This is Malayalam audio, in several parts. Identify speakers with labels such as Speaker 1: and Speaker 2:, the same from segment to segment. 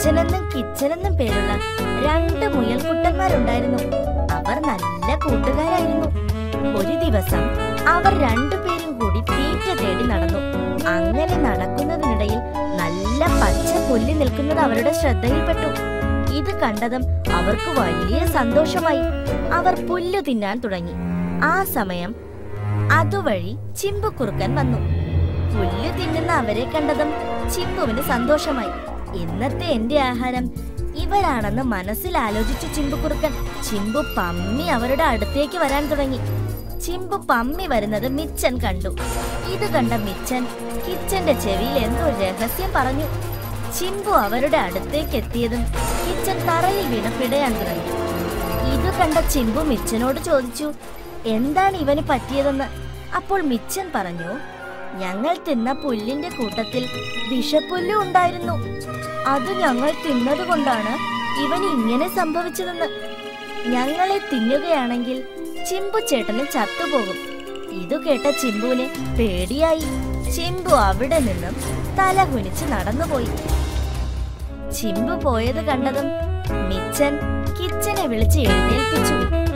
Speaker 1: മിച്ചനെന്നും കിച്ചനെന്നും പേരുള്ള രണ്ട് മുയൽക്കുട്ടന്മാരുണ്ടായിരുന്നു അവർ നല്ല കൂട്ടുകാരായിരുന്നു ഒരു ദിവസം അവർ രണ്ടുപേരും കൂടി തീറ്റ തേടി നടന്നു അങ്ങനെ നടക്കുന്നതിനിടയിൽ നല്ല പച്ച പുല്ല് നിൽക്കുന്നത് അവരുടെ ശ്രദ്ധയിൽപ്പെട്ടു ഇത് കണ്ടതും അവർക്ക് വലിയ സന്തോഷമായി അവർ പുല്ല് തിന്നാൻ തുടങ്ങി ആ സമയം അതുവഴി ചിമ്പുക്കുറുക്കൻ വന്നു പുല്ല് തിന്നുന്ന അവരെ കണ്ടതും ചിമ്പുവിന് സന്തോഷമായി ഇന്നത്തെ എന്റെ ആഹാരം ഇവരാണെന്ന് മനസ്സിൽ ആലോചിച്ചു ചിമ്പുക്കുറുക്കൻ ചിമ്പു പമ്മി അവരുടെ അടുത്തേക്ക് വരാൻ തുടങ്ങി ചിമ്പു പമ്മി വരുന്നത് മിച്ചൻ കണ്ടു ഇത് കണ്ട മിച്ചൻ കിച്ചന്റെ ചെവിയിൽ എന്തോ രഹസ്യം പറഞ്ഞു ചിമ്പു അവരുടെ അടുത്തേക്ക് എത്തിയതും കിച്ചൻ തറയിൽ വീണ് പിടയാൻ തുടങ്ങി ഇത് കണ്ട ചിമ്പു മിച്ചനോട് ചോദിച്ചു എന്താണ് ഇവന് പറ്റിയതെന്ന് അപ്പോൾ മിച്ചൻ പറഞ്ഞു ഞങ്ങൾ തിന്ന പുല്ലിന്റെ കൂട്ടത്തിൽ വിഷപ്പുല്ല് ഉണ്ടായിരുന്നു അത് ഞങ്ങൾ തിന്നത് കൊണ്ടാണ് ഇവന് ഇങ്ങനെ സംഭവിച്ചതെന്ന് ഞങ്ങളെ തിന്നുകയാണെങ്കിൽ ചിമ്പു ചേട്ടന് ചത്തുപോകും ഇതു കേട്ട ചിമ്പുവിന് പേടിയായി ചിമ്പു അവിടെ നിന്നും തല കുനിച്ച് നടന്നുപോയി ചിമ്പു പോയത് കണ്ടതും മിച്ചൻ കിച്ചനെ വിളിച്ച് എഴുന്നേൽപ്പിച്ചു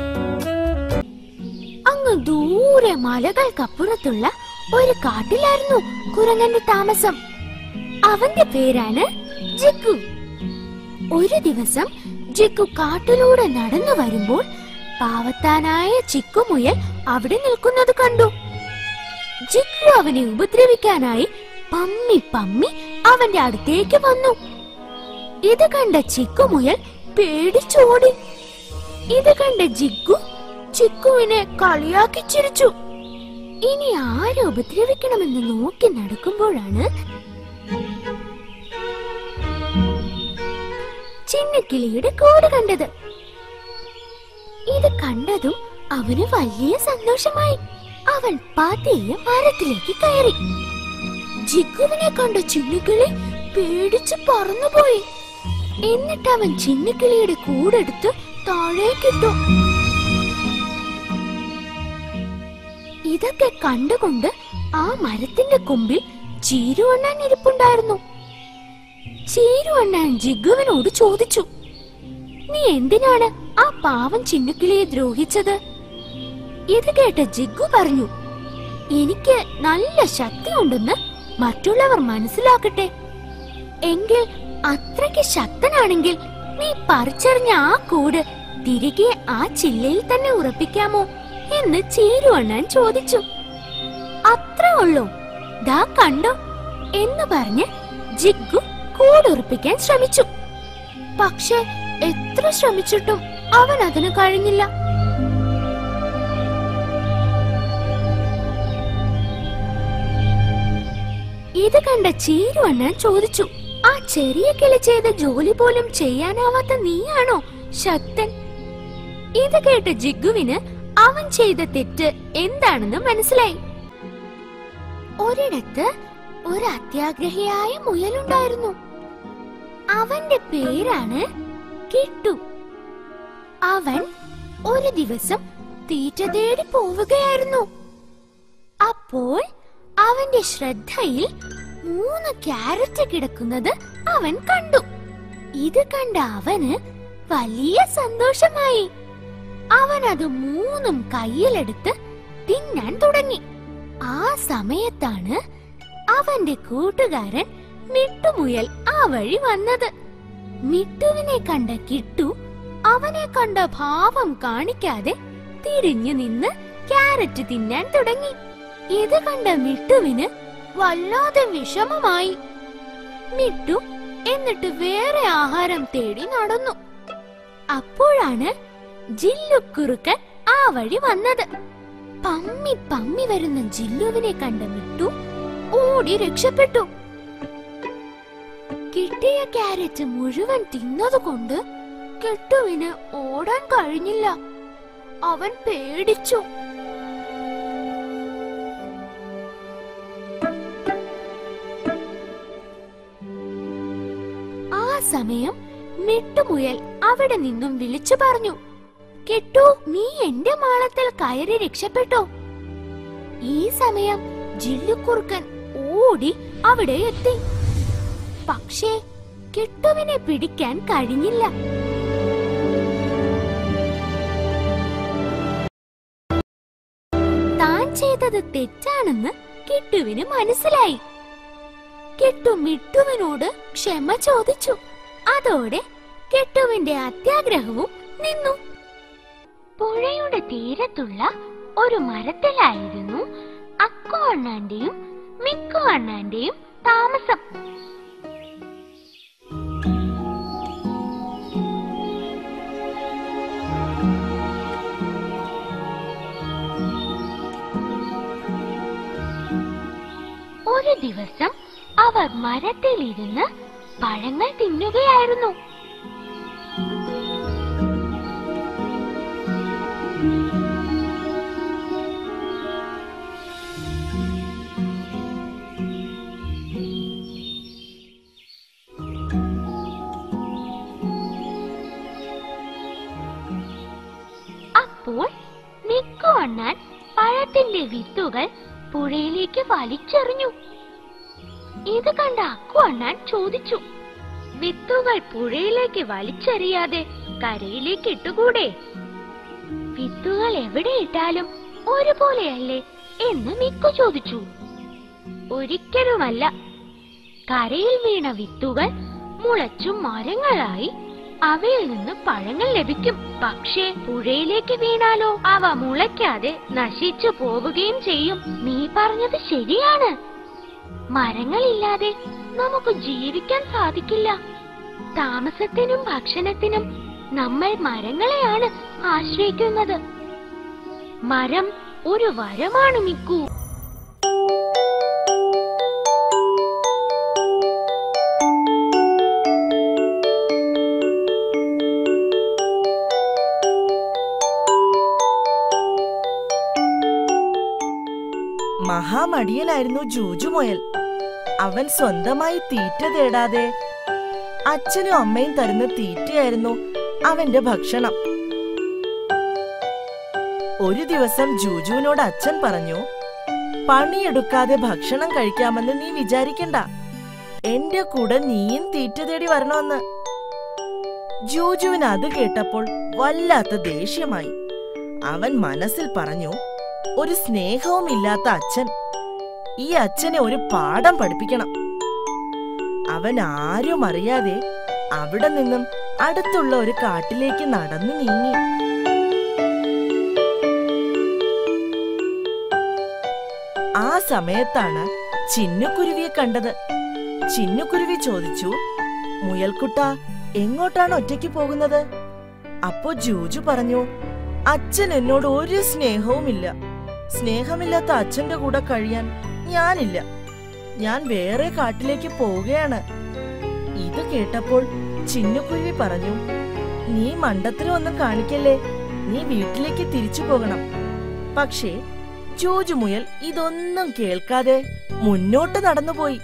Speaker 2: അങ്ങ് ദൂരെ മലകൾക്കപ്പുറത്തുള്ള ഒരു കാട്ടിലായിരുന്നു കുരങ്ങന്റെ താമസം അവന്റെ പേരാണ് ജിക്കു ഒരു ദിവസം ജിക്കു കാട്ടിലൂടെ നടന്നു വരുമ്പോൾ പാവത്താനായ ചിക്കുമുയൽ അവിടെ നിൽക്കുന്നത് കണ്ടു ജിക്കു അവനെ ഉപദ്രവിക്കാനായി പമ്മി പമ്മി അവന്റെ അടുത്തേക്ക് വന്നു ഇത് കണ്ട ചിക്കുമുയൽ പേടിച്ചോടി ഇത് കണ്ട ജിക്കു ചിക്കുവിനെ കളിയാക്കി ചിരിച്ചു ഇനി ആരെ ഉപദ്രവിക്കണമെന്ന് നോക്കി നടക്കുമ്പോഴാണ് ചിന്നക്കിളിയുടെ കൂട് കണ്ടത് ഇത് കണ്ടതും അവന് വലിയ സന്തോഷമായി അവൻ പതിയെ മരത്തിലേക്ക് കയറി ജിഗുവിനെ കണ്ട ചിന്നുകിളി പേടിച്ച് പറന്നുപോയി എന്നിട്ട് അവൻ ചിന്നുകിളിയുടെ കൂടെടുത്ത് താഴേക്കിട്ടു ഇതൊക്കെ കണ്ടുകൊണ്ട് ആ മരത്തിന്റെ കൊമ്പിൽ ചീരുവണ്ണാൻ ഇരിപ്പുണ്ടായിരുന്നു ചീരുവണ്ണാൻ ജിഗുവിനോട് ചോദിച്ചു നീ എന്തിനാണ് ആ പാവം ചിന്നുക്കിളിയെ ദ്രോഹിച്ചത് ഇത് കേട്ട ജിഗു പറഞ്ഞു എനിക്ക് നല്ല ശക്തിയുണ്ടെന്ന് മറ്റുള്ളവർ മനസ്സിലാക്കട്ടെ എങ്കിൽ അത്രയ്ക്ക് ശക്തനാണെങ്കിൽ നീ പറിച്ചെറിഞ്ഞ ആ കൂട് തിരികെ ആ ചില്ലയിൽ തന്നെ ഉറപ്പിക്കാമോ എന്ന് ചീരുവണ്ണാൻ ചോദിച്ചു അത്രേ ഉള്ളൂ ദാ കണ്ടോ എന്ന് പറഞ്ഞ് ജിഗു കൂടുറപ്പിക്കാൻ ശ്രമിച്ചു പക്ഷെ എത്ര ശ്രമിച്ചിട്ടും അവൻ അതിന് കഴിഞ്ഞില്ല ഇത് കണ്ട ചീരുവണ്ണാൻ ചോദിച്ചു ആ ചെറിയ കിളി ചെയ്ത ജോലി പോലും ചെയ്യാനാവാത്ത നീയാണോ ശക്തൻ ഇത് കേട്ട ജിഗുവിന് അവൻ ചെയ്ത തെറ്റ് എന്താണെന്ന് മനസ്സിലായി ഒരിടത്ത് ഒരു അത്യാഗ്രഹിയായ മുയലുണ്ടായിരുന്നു അവന്റെ പേരാണ് കിട്ടു അവൻ ഒരു ദിവസം തീറ്റ തേടി പോവുകയായിരുന്നു അപ്പോൾ അവന്റെ ശ്രദ്ധയിൽ മൂന്ന് ക്യാരറ്റ് കിടക്കുന്നത് അവൻ കണ്ടു ഇത് കണ്ട അവന് വലിയ സന്തോഷമായി അവൻ അത് മൂന്നും കയ്യിലെടുത്ത് തിന്നാൻ തുടങ്ങി ആ സമയത്താണ് അവന്റെ കൂട്ടുകാരൻ മിട്ടുമുയൽ ആ വഴി വന്നത് മിട്ടുവിനെ കണ്ട കിട്ടു അവനെ കണ്ട ഭാവം കാണിക്കാതെ തിരിഞ്ഞു നിന്ന് ക്യാരറ്റ് തിന്നാൻ തുടങ്ങി ഇത് കണ്ട മിട്ടുവിന് വല്ലാതെ വിഷമമായി മിട്ടു എന്നിട്ട് വേറെ ആഹാരം തേടി നടന്നു അപ്പോഴാണ് ജില്ലുക്കുറുക്കൻ ആ വഴി വന്നത് പമ്മി പമ്മി വരുന്ന ജില്ലുവിനെ കണ്ട മിട്ടു ഓടി രക്ഷപ്പെട്ടു കിട്ടിയ ക്യാരറ്റ് മുഴുവൻ തിന്നതുകൊണ്ട് കെട്ടുവിന് ഓടാൻ കഴിഞ്ഞില്ല അവൻ പേടിച്ചു ആ സമയം മിട്ടുമുയൽ അവിടെ നിന്നും വിളിച്ചു പറഞ്ഞു കെട്ടു നീ എന്റെ മാളത്തിൽ കയറി രക്ഷപ്പെട്ടോ ഈ സമയം ജില്ലുക്കുറുക്കൻ ഓടി അവിടെ എത്തി പക്ഷേ കിട്ടുവിനെ പിടിക്കാൻ കഴിഞ്ഞില്ല താൻ ചെയ്തത് തെറ്റാണെന്ന് കിട്ടുവിന് മനസ്സിലായി കിട്ടു മിട്ടുവിനോട് ക്ഷമ ചോദിച്ചു അതോടെ കിട്ടുവിന്റെ അത്യാഗ്രഹവും നിന്നു പുഴയുടെ തീരത്തുള്ള ഒരു മരത്തിലായിരുന്നു അക്കു അണ്ണാന്റെയും മിക്കു അണ്ണാന്റെയും താമസം ഒരു ദിവസം അവർ മരത്തിലിരുന്ന് പഴങ്ങൾ തിന്നുകയായിരുന്നു അപ്പോൾ മിക്കു അണ്ണാൻ പഴത്തിന്റെ വിത്തുകൾ പുഴയിലേക്ക് വലിച്ചെറിഞ്ഞു ഇത് കണ്ട അക്കു അണ്ണാൻ ചോദിച്ചു വിത്തുകൾ പുഴയിലേക്ക് വലിച്ചെറിയാതെ കരയിലേക്ക് ഇട്ടുകൂടെ വിത്തുകൾ എവിടെ ഇട്ടാലും ഒരുപോലെയല്ലേ എന്ന് മിക്കു ചോദിച്ചു ഒരിക്കലുമല്ല കരയിൽ വീണ വിത്തുകൾ മുളച്ചു മരങ്ങളായി അവയിൽ നിന്ന് പഴങ്ങൾ ലഭിക്കും പക്ഷേ പുഴയിലേക്ക് വീണാലോ അവ മുളയ്ക്കാതെ നശിച്ചു പോവുകയും ചെയ്യും നീ പറഞ്ഞത് ശരിയാണ് മരങ്ങളില്ലാതെ നമുക്ക് ജീവിക്കാൻ സാധിക്കില്ല താമസത്തിനും ഭക്ഷണത്തിനും നമ്മൾ മരങ്ങളെയാണ് ആശ്രയിക്കുന്നത് മരം ഒരു വരമാണ് മിക്കു
Speaker 3: മഹാമടിയനായിരുന്നു ജൂജുമൊയൽ അവൻ സ്വന്തമായി തീറ്റ തേടാതെ അച്ഛനും അമ്മയും തരുന്ന തീറ്റയായിരുന്നു അവന്റെ ഭക്ഷണം ഒരു ദിവസം ജൂജുവിനോട് അച്ഛൻ പറഞ്ഞു പണിയെടുക്കാതെ ഭക്ഷണം കഴിക്കാമെന്ന് നീ വിചാരിക്കണ്ട എന്റെ കൂടെ നീയും തീറ്റ തേടി വരണമെന്ന് ജൂജുവിന് അത് കേട്ടപ്പോൾ വല്ലാത്ത ദേഷ്യമായി അവൻ മനസ്സിൽ പറഞ്ഞു ഒരു സ്നേഹവുമില്ലാത്ത അച്ഛൻ ഈ അച്ഛനെ ഒരു പാഠം പഠിപ്പിക്കണം അവൻ ആരും അറിയാതെ അവിടെ നിന്നും അടുത്തുള്ള ഒരു കാട്ടിലേക്ക് നടന്നു നീങ്ങി ആ സമയത്താണ് ചിന്നുകുരുവിയെ കണ്ടത് ചിന്നുകുരുവി ചോദിച്ചു മുയൽക്കുട്ട എങ്ങോട്ടാണ് ഒറ്റയ്ക്ക് പോകുന്നത് അപ്പോ ജൂജു പറഞ്ഞു അച്ഛൻ എന്നോട് ഒരു സ്നേഹവുമില്ല സ്നേഹമില്ലാത്ത അച്ഛന്റെ കൂടെ കഴിയാൻ ഞാനില്ല ഞാൻ വേറെ കാട്ടിലേക്ക് പോവുകയാണ് ഇത് കേട്ടപ്പോൾ ചിന്നുകുരുവി പറഞ്ഞു നീ മണ്ടത്തരം ഒന്നും കാണിക്കല്ലേ നീ വീട്ടിലേക്ക് തിരിച്ചു പോകണം പക്ഷേ ജോജു മുയൽ ഇതൊന്നും കേൾക്കാതെ മുന്നോട്ട് നടന്നുപോയി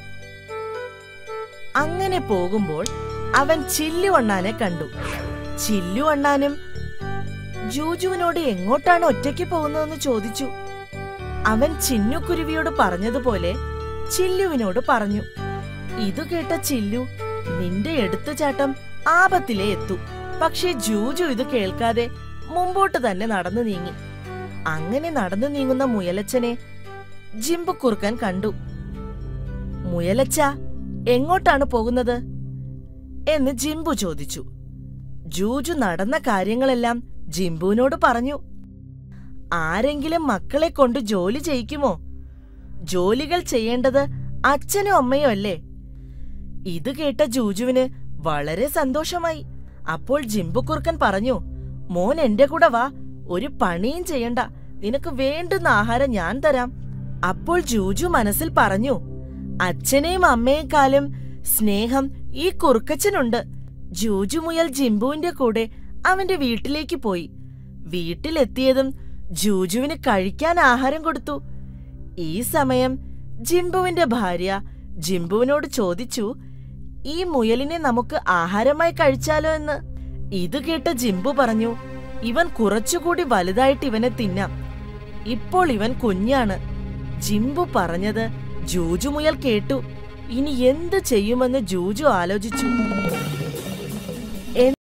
Speaker 3: അങ്ങനെ പോകുമ്പോൾ അവൻ ചില്ലു അണ്ണാനെ കണ്ടു ചില്ലു അണ്ണാനും ജൂജുവിനോട് എങ്ങോട്ടാണ് ഒറ്റയ്ക്ക് പോകുന്നതെന്ന് ചോദിച്ചു അവൻ ചിന്നുക്കുരുവിയോട് പറഞ്ഞതുപോലെ ചില്ലുവിനോട് പറഞ്ഞു ഇതു കേട്ട ചില്ലു നിന്റെ എടുത്തുചാട്ടം ആപത്തിലേ എത്തു പക്ഷേ ജൂജു ഇത് കേൾക്കാതെ മുമ്പോട്ട് തന്നെ നടന്നു നീങ്ങി അങ്ങനെ നടന്നു നീങ്ങുന്ന മുയലച്ചനെ ജിമ്പുക്കുറുക്കൻ കണ്ടു മുയലച്ച എങ്ങോട്ടാണ് പോകുന്നത് എന്ന് ജിംബു ചോദിച്ചു ജൂജു നടന്ന കാര്യങ്ങളെല്ലാം ജിംബുവിനോട് പറഞ്ഞു ആരെങ്കിലും മക്കളെ കൊണ്ട് ജോലി ചെയ്യിക്കുമോ ജോലികൾ ചെയ്യേണ്ടത് അച്ഛനും അമ്മയും അല്ലേ ഇത് കേട്ട ജൂജുവിന് വളരെ സന്തോഷമായി അപ്പോൾ ജിംബുക്കുറുക്കൻ പറഞ്ഞു മോൻ എന്റെ കൂടെ വാ ഒരു പണിയും ചെയ്യണ്ട നിനക്ക് വേണ്ടുന്ന ആഹാരം ഞാൻ തരാം അപ്പോൾ ജൂജു മനസ്സിൽ പറഞ്ഞു അച്ഛനെയും അമ്മയെക്കാളും സ്നേഹം ഈ കുറുക്കച്ചനുണ്ട് ജൂജു മുയൽ ജിംബുവിന്റെ കൂടെ അവന്റെ വീട്ടിലേക്ക് പോയി വീട്ടിലെത്തിയതും ജൂജുവിന് കഴിക്കാൻ ആഹാരം കൊടുത്തു ഈ സമയം ജിംബുവിന്റെ ഭാര്യ ജിംബുവിനോട് ചോദിച്ചു ഈ മുയലിനെ നമുക്ക് ആഹാരമായി കഴിച്ചാലോ എന്ന് ഇത് കേട്ട ജിംബു പറഞ്ഞു ഇവൻ കുറച്ചുകൂടി വലുതായിട്ട് ഇവനെ തിന്നാം ഇപ്പോൾ ഇവൻ കുഞ്ഞാണ് ജിംബു പറഞ്ഞത് ജൂജുമുയൽ കേട്ടു ഇനി എന്ത് ചെയ്യുമെന്ന് ജൂജു ആലോചിച്ചു